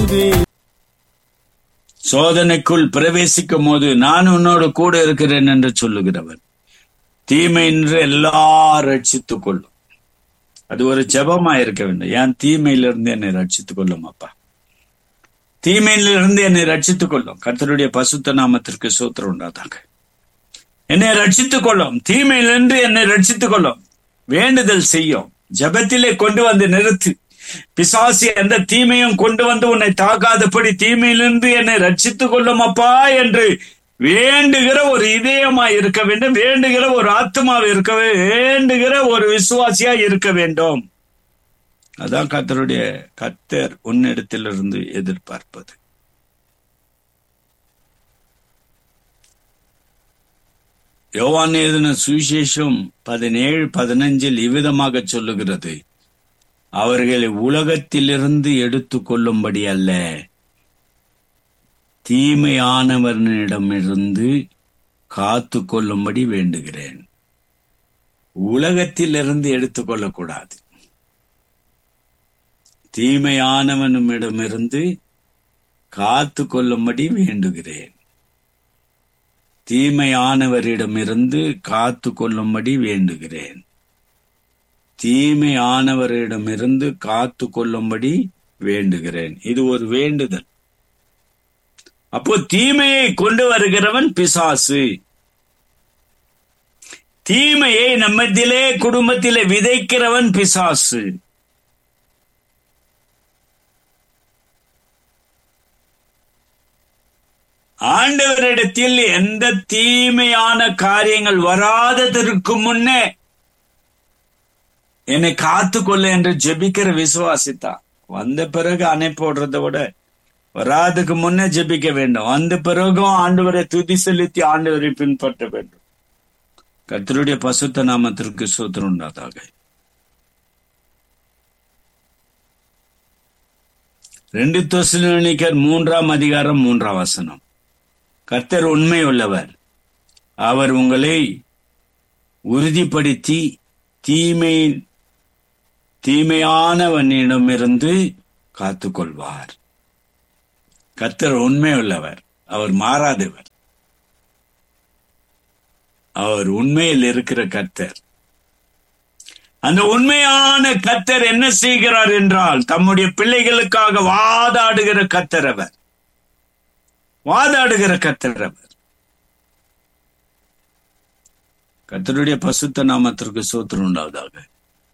போது சோதனைக்குள் பிரவேசிக்கும் போது நான் உன்னோடு கூட இருக்கிறேன் என்று சொல்லுகிறவன் தீமை என்று எல்லா ரட்சித்துக் கொள்ளும் அது ஒரு ஜெபமா இருக்க வேண்டும் ஏன் தீமையிலிருந்து என்னை ரட்சித்துக் கொள்ளும் அப்பா தீமையிலிருந்து என்னை ரட்சித்துக் கொள்ளும் கர்த்தருடைய பசுத்த நாமத்திற்கு சூத்திரம் உண்டாதாங்க என்னை ரட்சித்துக் கொள்ளும் தீமையிலிருந்து என்னை ரட்சித்துக் கொள்ளும் வேண்டுதல் செய்யும் ஜெபத்திலே கொண்டு வந்து நிறுத்து பிசாசி எந்த தீமையும் கொண்டு வந்து உன்னை தாக்காதபடி தீமையிலிருந்து என்னை ரட்சித்துக் கொள்ளும் அப்பா என்று வேண்டுகிற ஒரு இதயமா இருக்க வேண்டும் வேண்டுகிற ஒரு ஆத்மாவை இருக்க வே- வேண்டுகிற ஒரு விசுவாசியா இருக்க வேண்டும் அதான் கர்த்தருடைய கர்த்தர் உன்னிடத்திலிருந்து எதிர்பார்ப்பது யோவான் எழுதின சுவிசேஷம் பதினேழு பதினஞ்சில் இவ்விதமாக சொல்லுகிறது அவர்களை உலகத்திலிருந்து எடுத்துக் கொள்ளும்படி அல்ல தீமையானவனிடமிருந்து காத்து கொள்ளும்படி வேண்டுகிறேன் உலகத்திலிருந்து எடுத்துக்கொள்ளக்கூடாது தீமையானவனிடமிருந்து காத்து கொள்ளும்படி வேண்டுகிறேன் தீமையானவரிடமிருந்து காத்து கொள்ளும்படி வேண்டுகிறேன் தீமையானவரிடமிருந்து காத்து கொள்ளும்படி வேண்டுகிறேன் இது ஒரு வேண்டுதல் அப்போ தீமையை கொண்டு வருகிறவன் பிசாசு தீமையை நம்மத்திலே குடும்பத்திலே விதைக்கிறவன் பிசாசு ஆண்டவரிடத்தில் எந்த தீமையான காரியங்கள் வராததற்கு முன்னே என்னை காத்துக்கொள்ள என்று ஜெபிக்கிற விசுவாசித்தான் வந்த பிறகு அணை போடுறதை விட வராதுக்கு முன்னே ஜெபிக்க வேண்டும் வந்த பிறகும் ஆண்டவரை துதி செலுத்தி ஆண்டவரை பின்பற்ற வேண்டும் கர்த்தருடைய பசுத்த நாமத்திற்கு சூத்திரம் உண்டாதாக ரெண்டு தொசனிக்கர் மூன்றாம் அதிகாரம் மூன்றாம் வசனம் கர்த்தர் உண்மை உள்ளவர் அவர் உங்களை உறுதிப்படுத்தி தீமை தீமையானவனிடமிருந்து காத்துக்கொள்வார் கர்த்தர் உண்மை உள்ளவர் அவர் மாறாதவர் அவர் உண்மையில் இருக்கிற கர்த்தர் அந்த உண்மையான கர்த்தர் என்ன செய்கிறார் என்றால் தம்முடைய பிள்ளைகளுக்காக வாதாடுகிற கர்த்தர் அவர் வாதாடுகிற கர்த்தர் அவர் கர்த்தருடைய பசுத்த நாமத்திற்கு சூத்திரம் உண்டாவதாக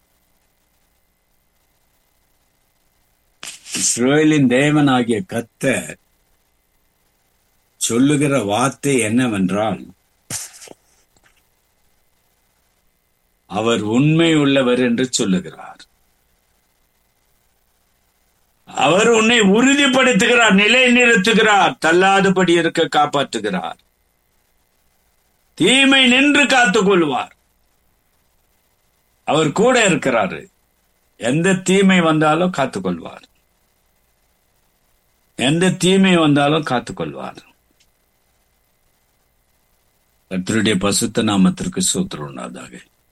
இஸ்ரேலின் தேவனாகிய கர்த்தர் சொல்லுகிற வார்த்தை என்னவென்றால் அவர் உண்மை உள்ளவர் என்று சொல்லுகிறார் அவர் உன்னை உறுதிப்படுத்துகிறார் நிலைநிறுத்துகிறார் தள்ளாதபடி இருக்க காப்பாற்றுகிறார் தீமை நின்று காத்துக் கொள்வார் அவர் கூட இருக்கிறாரு எந்த தீமை வந்தாலும் காத்துக்கொள்வார் எந்த தீமை வந்தாலும் காத்துக்கொள்வார் கர்த்தருடைய பசுத்த நாமத்திற்கு சூத்திரம் உண்டாதாக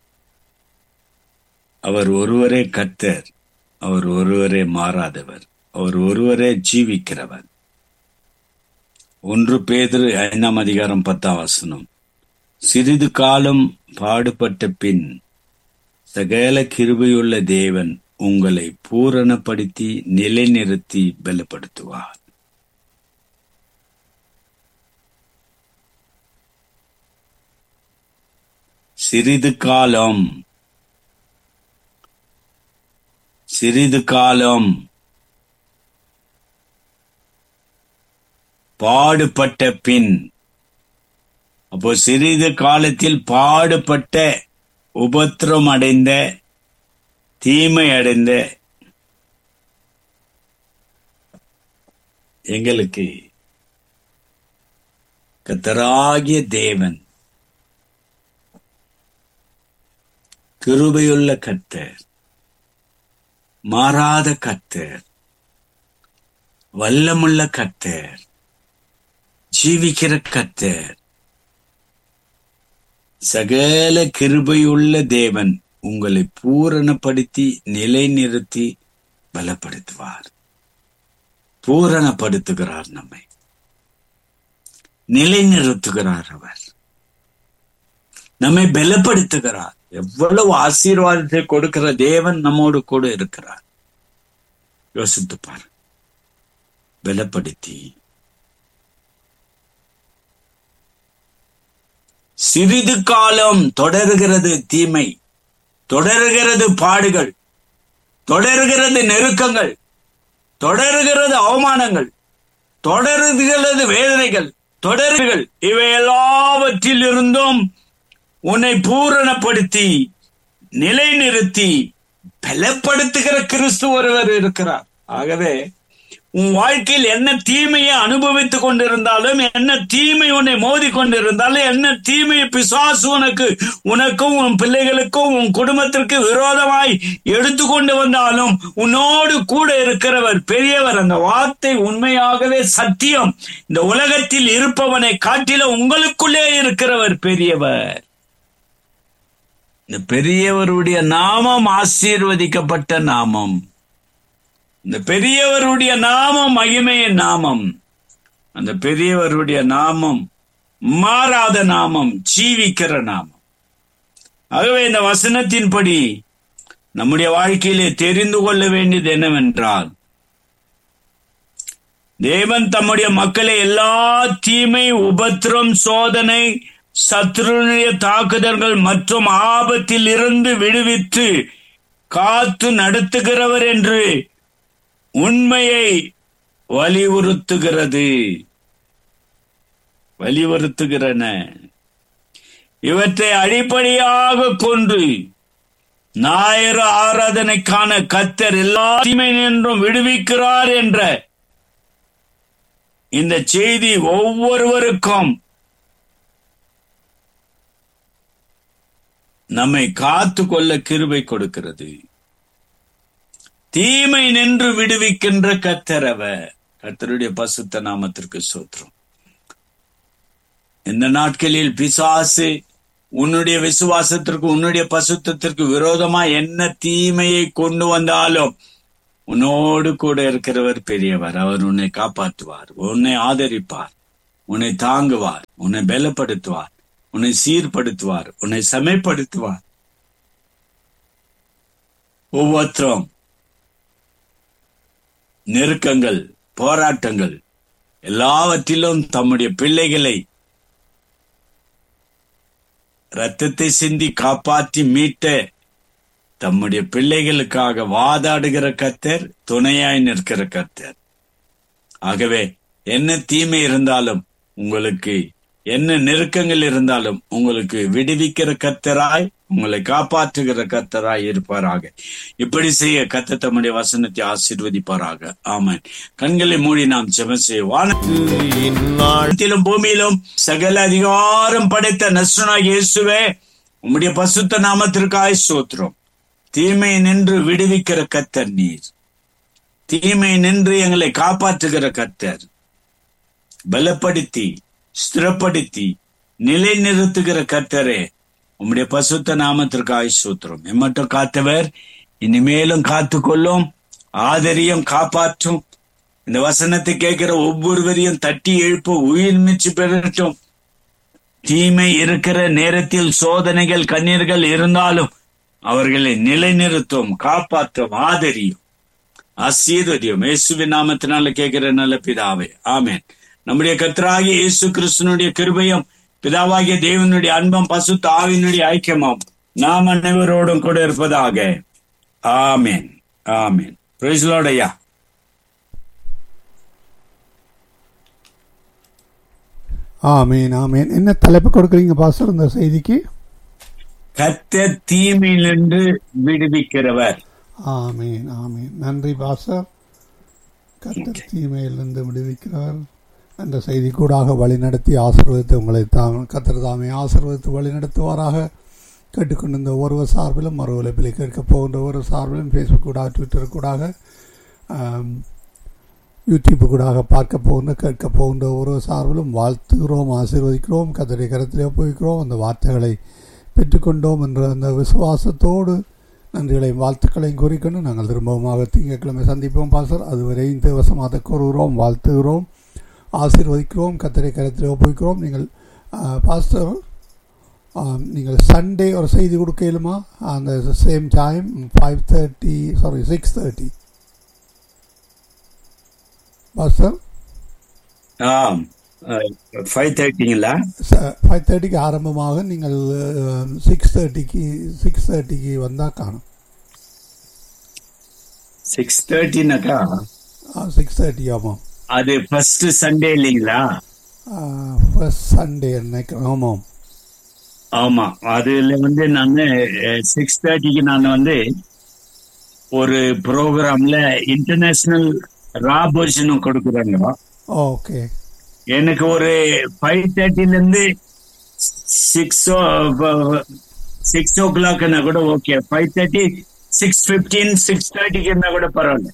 அவர் ஒருவரே கர்த்தர் அவர் ஒருவரே மாறாதவர் அவர் ஒருவரே ஜீவிக்கிறவர் ஒன்று பேதிரு ஐந்தாம் அதிகாரம் பத்தாம் வசனம் சிறிது காலம் பாடுபட்ட பின் சகல கிருபையுள்ள தேவன் உங்களை பூரணப்படுத்தி நிலைநிறுத்தி பலப்படுத்துவார் சிறிது காலம் சிறிது காலம் பாடுபட்ட பின் அப்போ சிறிது காலத்தில் பாடுபட்ட உபத்திரம் அடைந்த தீமை அடைந்த எங்களுக்கு கத்தராகிய தேவன் கிருபையுள்ள கர்த்தர் மாறாத கர்த்தர் வல்லமுள்ள கர்த்தர் ஜீவிக்கிற கர்த்தர் சகல கிருபையுள்ள தேவன் உங்களை பூரணப்படுத்தி நிலைநிறுத்தி பலப்படுத்துவார் பூரணப்படுத்துகிறார் நம்மை நிலைநிறுத்துகிறார் அவர் நம்மை பலப்படுத்துகிறார் எவ்வளவு ஆசீர்வாதத்தை கொடுக்கிற தேவன் நம்மோடு கூட இருக்கிறார் யோசித்து பார் பலப்படுத்தி சிறிது காலம் தொடர்கிறது தீமை தொடர்கிறது பாடுகள் தொடர்கிறது நெருக்கங்கள் தொடர்கிறது அவமானங்கள் தொடர்கிறது வேதனைகள் தொடர்கள் இவை எல்லாவற்றிலிருந்தும் உன்னை பூரணப்படுத்தி நிலைநிறுத்தி பலப்படுத்துகிற கிறிஸ்து ஒருவர் இருக்கிறார் ஆகவே உன் வாழ்க்கையில் என்ன தீமையை அனுபவித்துக் கொண்டிருந்தாலும் என்ன தீமை உன்னை மோதி கொண்டிருந்தாலும் என்ன தீமை பிசாசு உனக்கு உனக்கும் உன் பிள்ளைகளுக்கும் உன் குடும்பத்திற்கு விரோதமாய் எடுத்துக்கொண்டு வந்தாலும் உன்னோடு கூட இருக்கிறவர் பெரியவர் அந்த வார்த்தை உண்மையாகவே சத்தியம் இந்த உலகத்தில் இருப்பவனை காட்டில உங்களுக்குள்ளே இருக்கிறவர் பெரியவர் இந்த பெரியவருடைய நாமம் ஆசீர்வதிக்கப்பட்ட நாமம் இந்த பெரியவருடைய நாமம் மகிமையின் நாமம் அந்த பெரியவருடைய நாமம் மாறாத நாமம் ஜீவிக்கிற நாமம் ஆகவே இந்த வசனத்தின்படி நம்முடைய வாழ்க்கையிலே தெரிந்து கொள்ள வேண்டியது என்னவென்றால் தேவன் தம்முடைய மக்களை எல்லா தீமை உபத்திரம் சோதனை சத்ருடைய தாக்குதல்கள் மற்றும் ஆபத்தில் இருந்து விடுவித்து காத்து நடத்துகிறவர் என்று உண்மையை வலியுறுத்துகிறது வலியுறுத்துகிறன இவற்றை அடிப்படையாக கொண்டு ஞாயிறு ஆராதனைக்கான கத்தர் எல்லா தீமை நின்றும் விடுவிக்கிறார் என்ற இந்த செய்தி ஒவ்வொருவருக்கும் நம்மை காத்து கொள்ள கிருபை கொடுக்கிறது தீமை நின்று விடுவிக்கின்ற கத்தரவ கத்தருடைய பசுத்த நாமத்திற்கு சோத்திரம் இந்த நாட்களில் பிசாசு உன்னுடைய விசுவாசத்திற்கு உன்னுடைய பசுத்தத்திற்கு விரோதமா என்ன தீமையை கொண்டு வந்தாலும் உன்னோடு கூட இருக்கிறவர் பெரியவர் அவர் உன்னை காப்பாற்றுவார் உன்னை ஆதரிப்பார் உன்னை தாங்குவார் உன்னை பலப்படுத்துவார் உன்னை சீர்படுத்துவார் உன்னை செமைப்படுத்துவார் ஒவ்வொருத்தரும் நெருக்கங்கள் போராட்டங்கள் எல்லாவற்றிலும் தம்முடைய பிள்ளைகளை ரத்தத்தை சிந்தி காப்பாற்றி மீட்ட தம்முடைய பிள்ளைகளுக்காக வாதாடுகிற கத்தர் துணையாய் நிற்கிற கத்தர் ஆகவே என்ன தீமை இருந்தாலும் உங்களுக்கு என்ன நெருக்கங்கள் இருந்தாலும் உங்களுக்கு விடுவிக்கிற கத்தராய் உங்களை காப்பாற்றுகிற கத்தராய் இருப்பாராக இப்படி செய்ய கத்த தம்முடைய வசனத்தை ஆசீர்வதிப்பாராக ஆமன் கண்களை மூடி நாம் ஜெபம் செய்வோம் வானத்திலும் பூமியிலும் சகல அதிகாரம் படைத்த நஸ்ரனா இயேசுவே உம்முடைய பசுத்த நாமத்திற்காய் சோத்திரம் தீமை நின்று விடுவிக்கிற கத்தர் நீர் தீமை நின்று எங்களை காப்பாற்றுகிற கத்தர் பலப்படுத்தி ஸ்திரப்படுத்தி நிலைநிறுத்துகிற கர்த்தரே உம்முடைய பசுத்த நாமத்திற்கு ஆயுசூத்திரம் எம்மட்டும் காத்தவர் இனிமேலும் காத்து கொள்ளும் ஆதரியம் காப்பாற்றும் இந்த வசனத்தை கேட்கிற ஒவ்வொருவரையும் தட்டி எழுப்ப உயிர் மிச்சு பெறட்டும் தீமை இருக்கிற நேரத்தில் சோதனைகள் கண்ணீர்கள் இருந்தாலும் அவர்களை நிலைநிறுத்தும் காப்பாற்றும் ஆதரியும் ஆசீர்வதியும் இயேசுவின் நாமத்தினால கேட்கிற நல்ல பிதாவே ஆமேன் நம்முடைய கத்தராகிய இயேசு கிறிஸ்தனுடைய கிருபையும் பிதாவாகிய தேவனுடைய அன்பம் பசுத்த ஆவினுடைய ஐக்கியமாம் நாம் அனைவரோடும் கூட இருப்பதாக ஆமேன் ஆமேன் பிரைஸ்லோடையா ஆமீன் ஆமீன் என்ன தலைப்பு கொடுக்குறீங்க பாஸ்டர் இந்த செய்திக்கு கத்த தீமையிலிருந்து விடுவிக்கிறவர் ஆமீன் ஆமீன் நன்றி பாஸ்டர் கத்தர் தீமையிலிருந்து விடுவிக்கிறார் என்ற செய்தி கூடாக வழிநடத்தி ஆசீர்வதித்து உங்களை தாம் கத்தர் தாமே ஆசீர்வதித்து வழிநடத்துவாராக கேட்டுக்கொண்டிருந்த ஒருவர் சார்பிலும் மறு உழைப்பில் கேட்கப் போகின்ற ஒரு சார்பிலும் ஃபேஸ்புக் கூடாக ட்விட்டர் கூடாக ஆம், யூடியூப் கூடாக பார்க்க போகின்ற கேட்க போகின்ற ஒரு சார்பிலும் வாழ்த்துகிறோம் ஆசீர்வதிக்கிறோம் கத்தரை கருத்திலே போய்க்கிறோம் அந்த வார்த்தைகளை பெற்றுக்கொண்டோம் என்ற அந்த விசுவாசத்தோடு நன்றிகளையும் வாழ்த்துக்களையும் கூறிக்கொண்டு நாங்கள் திரும்பவுமாக திங்கட்கிழமை சந்திப்போம் பாசர் அதுவரை இந்த வசமாக கூறுகிறோம் வாழ்த்துகிறோம் ஆசீர்வதிக்கிறோம் கத்தரை கருத்தில் ஒப்புவிக்கிறோம் நீங்கள் பாஸ்டர் நீங்கள் சண்டே ஒரு செய்தி கொடுக்க இயலுமா அந்த same time five thirty sorry six thirty pastor ஆம் ஃபைவ் தேர்ட்டிங்களா ஃபைவ் தேர்ட்டிக்கு ஆரம்பமாக நீங்கள் சிக்ஸ் தேர்ட்டிக்கு சிக்ஸ் தேர்ட்டிக்கு வந்தால் காணும் சிக்ஸ் தேர்ட்டினாக்கா சிக்ஸ் தேர்ட்டி ஆமாம் அது ஃபர்ஸ்ட் சண்டே இல்லைங்களா ஃபர்ஸ்ட் சண்டே நினைக்கிறேன் ஆமாம் ஆமா அதுல வந்து நான் சிக்ஸ் தேர்ட்டிக்கு நான் வந்து ஒரு ப்ரோக்ராம்ல இன்டர்நேஷனல் ராபோஷனும் கொடுக்குறாங்க ஓகே எனக்கு ஒரு ஃபைவ் தேர்ட்டில இருந்து சிக்ஸ் ஓ சிக்ஸ் ஓ கிளாக்னா கூட okay five thirty six fifteen six தேர்ட்டிக்கு இருந்தா கூட பரவாயில்ல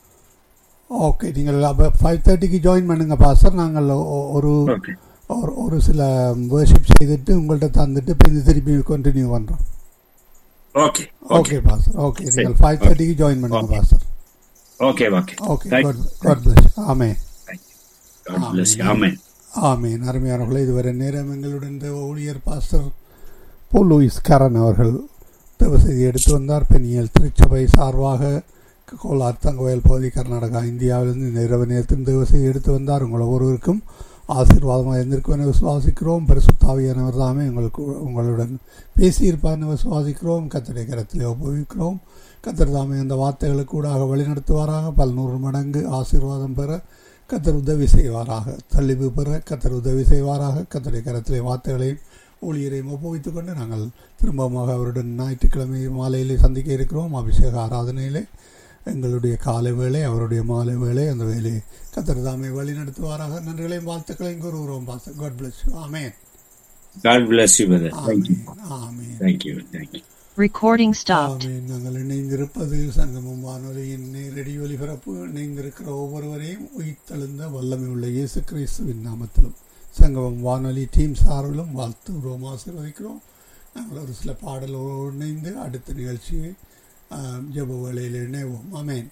ஓகே நீங்கள் அப்போ ஃபைவ் தேர்ட்டிக்கு ஜாயின் பண்ணுங்க பாஸ்டர் நாங்கள் ஒரு ஓகே ஒரு ஒரு சில வேர்ஷிப் செய்துட்டு உங்கள்கிட்ட தந்துட்டு பின் திருப்பி கண்டினியூ பண்ணுறோம் ஓகே ஓகே பாஸ்டர் ஓகே நீங்கள் ஃபைவ் தேர்ட்டிக்கு ஜாயின் பண்ணுங்க pastor okay okay okay God bless ஆமே God bless you. Amen. ஆமீன் அருமையானவர்களே இதுவரை நேரம் எங்களுடன் இந்த ஊழியர் பாஸ்டர் போல் லூயிஸ் கரன் அவர்கள் தேவசெய்தி எடுத்து வந்தார் பெண்ணியல் திருச்சபை சார்பாக கோலார் தங்கவயல் பகுதி கர்நாடகா இந்தியாவிலிருந்து இந்த இரவு நேரத்தில் தேவசெய்தி எடுத்து வந்தார் உங்கள் ஒவ்வொருவருக்கும் ஆசீர்வாதமாக இருந்திருக்கும் என விசுவாசிக்கிறோம் பரிசுத்தாவியானவர் தாமே உங்களுக்கு உங்களுடன் பேசியிருப்பார்னு விசுவாசிக்கிறோம் கத்தடை கரத்திலே உபயோகிக்கிறோம் கத்தர் தாமே அந்த வார்த்தைகளுக்கு கூடாக வழிநடத்துவாராக பல்நூறு மடங்கு ஆசீர்வாதம் பெற கத்தர் உதவி செய்வாராக தள்ளிவு பெற கத்தர் உதவி செய்வாராக கத்தருடைய கரத்திலே வார்த்தைகளையும் ஊழியரையும் ஒப்புவித்துக் கொண்டு நாங்கள் திரும்பமாக அவருடன் ஞாயிற்றுக்கிழமை மாலையிலே சந்திக்க இருக்கிறோம் அபிஷேக ஆராதனையிலே எங்களுடைய காலை வேலை அவருடைய மாலை வேலை அந்த வேலையை கத்தர் தாமே வழி நடத்துவாராக நன்றிகளையும் வாழ்த்துக்களையும் கூறுகிறோம் பாஸ்டர் காட் பிளஸ் ஆமேன் God bless you, brother. Thank you. ஆமேன் Thank you. Thank you. Recording stopped. ஆமீன் நாங்கள் இணைந்திருப்பது சங்கமம் வானொலியின் நேரடி ஒலிபரப்பு இணைந்திருக்கிற ஒவ்வொருவரையும் உயிர்த்தெழுந்த வல்லமை உள்ள இயேசு கிறிஸ்துவின் நாமத்திலும் சங்கமம் வானொலி டீம் சார்பிலும் வாழ்த்துகிறோம் ஆசீர்வதிக்கிறோம் நாங்கள் ஒரு சில பாடலோடு இணைந்து அடுத்த நிகழ்ச்சியை ஜப வேளையில் இணைவோம் ஆமேன்